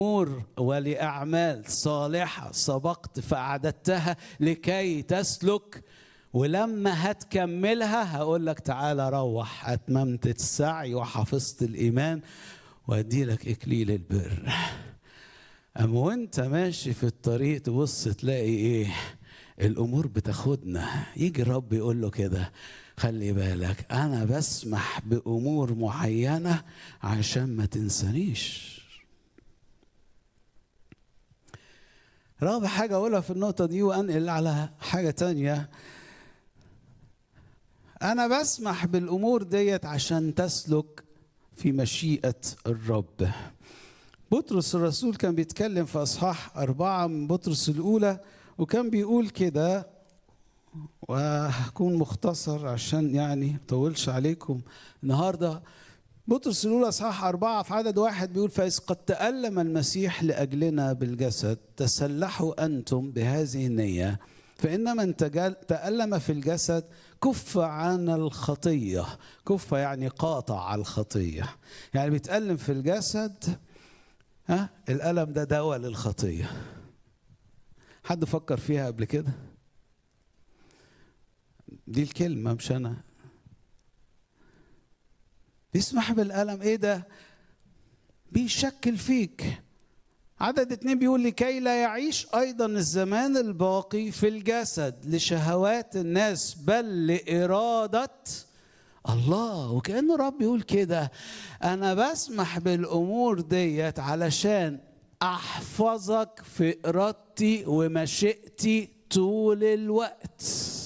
أمور ولأعمال صالحة سبقت فأعددتها لكي تسلك ولما هتكملها هقول لك تعالى روح أتممت السعي وحفظت الإيمان وأدي لك إكليل البر أما وأنت ماشي في الطريق تبص تلاقي إيه الأمور بتاخدنا يجي الرب يقول له كده خلي بالك أنا بسمح بأمور معينة عشان ما تنسانيش رابع حاجة أقولها في النقطة دي وأنقل على حاجة تانية أنا بسمح بالأمور ديت عشان تسلك في مشيئة الرب بطرس الرسول كان بيتكلم في أصحاح أربعة من بطرس الأولى وكان بيقول كده وهكون مختصر عشان يعني مطولش عليكم النهارده بطرس الأولى أصحاح أربعة في عدد واحد بيقول فإذ قد تألم المسيح لأجلنا بالجسد تسلحوا أنتم بهذه النية فإن من تألم في الجسد كف عن الخطية كف يعني قاطع الخطية يعني بيتألم في الجسد ها الألم ده دواء للخطية حد فكر فيها قبل كده دي الكلمة مش أنا بيسمح بالألم إيه ده بيشكل فيك عدد اتنين بيقول لكي لا يعيش أيضا الزمان الباقي في الجسد لشهوات الناس بل لإرادة الله وكأنه رب يقول كده أنا بسمح بالأمور ديت علشان أحفظك في إرادتي ومشيئتي طول الوقت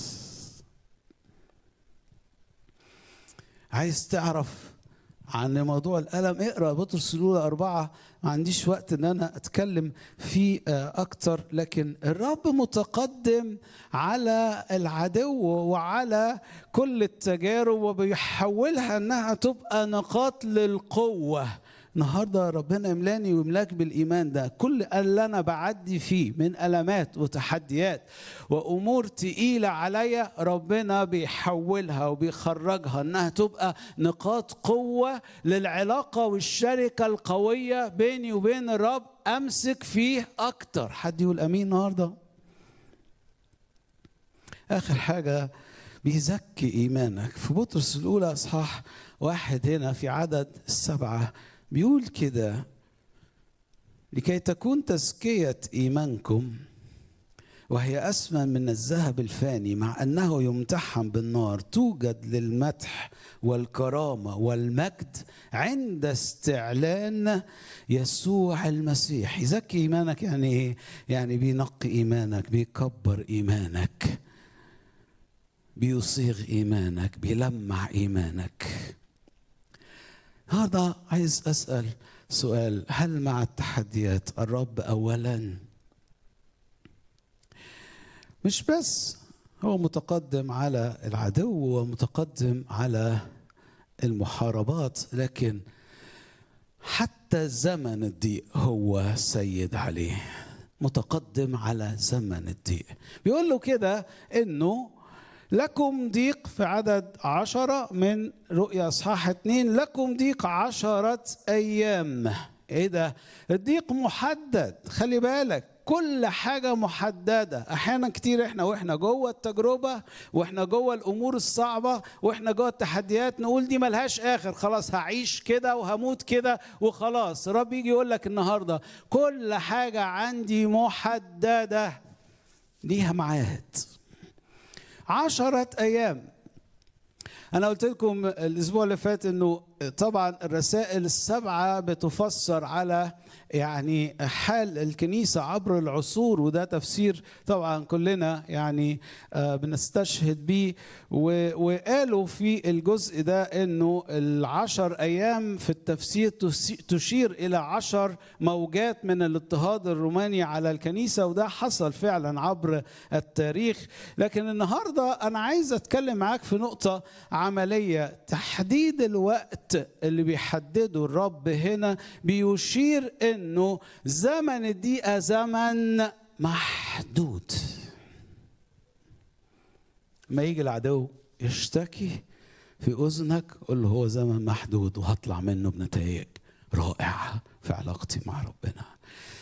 عايز تعرف عن موضوع الألم اقرأ بطرس الأولى أربعة ما عنديش وقت إن أنا أتكلم فيه أكتر لكن الرب متقدم على العدو وعلى كل التجارب وبيحولها إنها تبقى نقاط للقوة النهارده ربنا يملاني ويملاك بالايمان ده كل اللي انا بعدي فيه من المات وتحديات وامور تقيله عليا ربنا بيحولها وبيخرجها انها تبقى نقاط قوه للعلاقه والشركه القويه بيني وبين الرب امسك فيه اكتر حد يقول امين النهارده اخر حاجه بيزكي ايمانك في بطرس الاولى اصحاح واحد هنا في عدد السبعه بيقول كده لكي تكون تزكية إيمانكم وهي أسمى من الذهب الفاني مع أنه يمتحن بالنار توجد للمدح والكرامة والمجد عند استعلان يسوع المسيح يزكي إيمانك يعني إيه؟ يعني بينقي إيمانك بيكبر إيمانك بيصيغ إيمانك بيلمع إيمانك النهارده عايز اسال سؤال هل مع التحديات الرب اولا مش بس هو متقدم على العدو ومتقدم على المحاربات لكن حتى زمن الضيق هو سيد عليه متقدم على زمن الضيق بيقول له كده انه لكم ضيق في عدد عشرة من رؤيا أصحاح اتنين لكم ضيق عشرة أيام إيه ده؟ الضيق محدد خلي بالك كل حاجة محددة أحيانا كتير إحنا وإحنا جوه التجربة وإحنا جوه الأمور الصعبة وإحنا جوه التحديات نقول دي ملهاش آخر خلاص هعيش كده وهموت كده وخلاص رب يجي يقول لك النهاردة كل حاجة عندي محددة ليها معاد عشرة أيام أنا قلت لكم الأسبوع اللي فات إنه طبعا الرسائل السبعة بتفسر على يعني حال الكنيسة عبر العصور وده تفسير طبعا كلنا يعني بنستشهد بيه وقالوا في الجزء ده انه العشر ايام في التفسير تشير الى عشر موجات من الاضطهاد الروماني على الكنيسة وده حصل فعلا عبر التاريخ لكن النهاردة انا عايز اتكلم معاك في نقطة عملية تحديد الوقت اللي بيحدده الرب هنا بيشير انه زمن الدقيقه زمن محدود ما يجي العدو يشتكي في اذنك قول له هو زمن محدود وهطلع منه بنتائج رائعه في علاقتي مع ربنا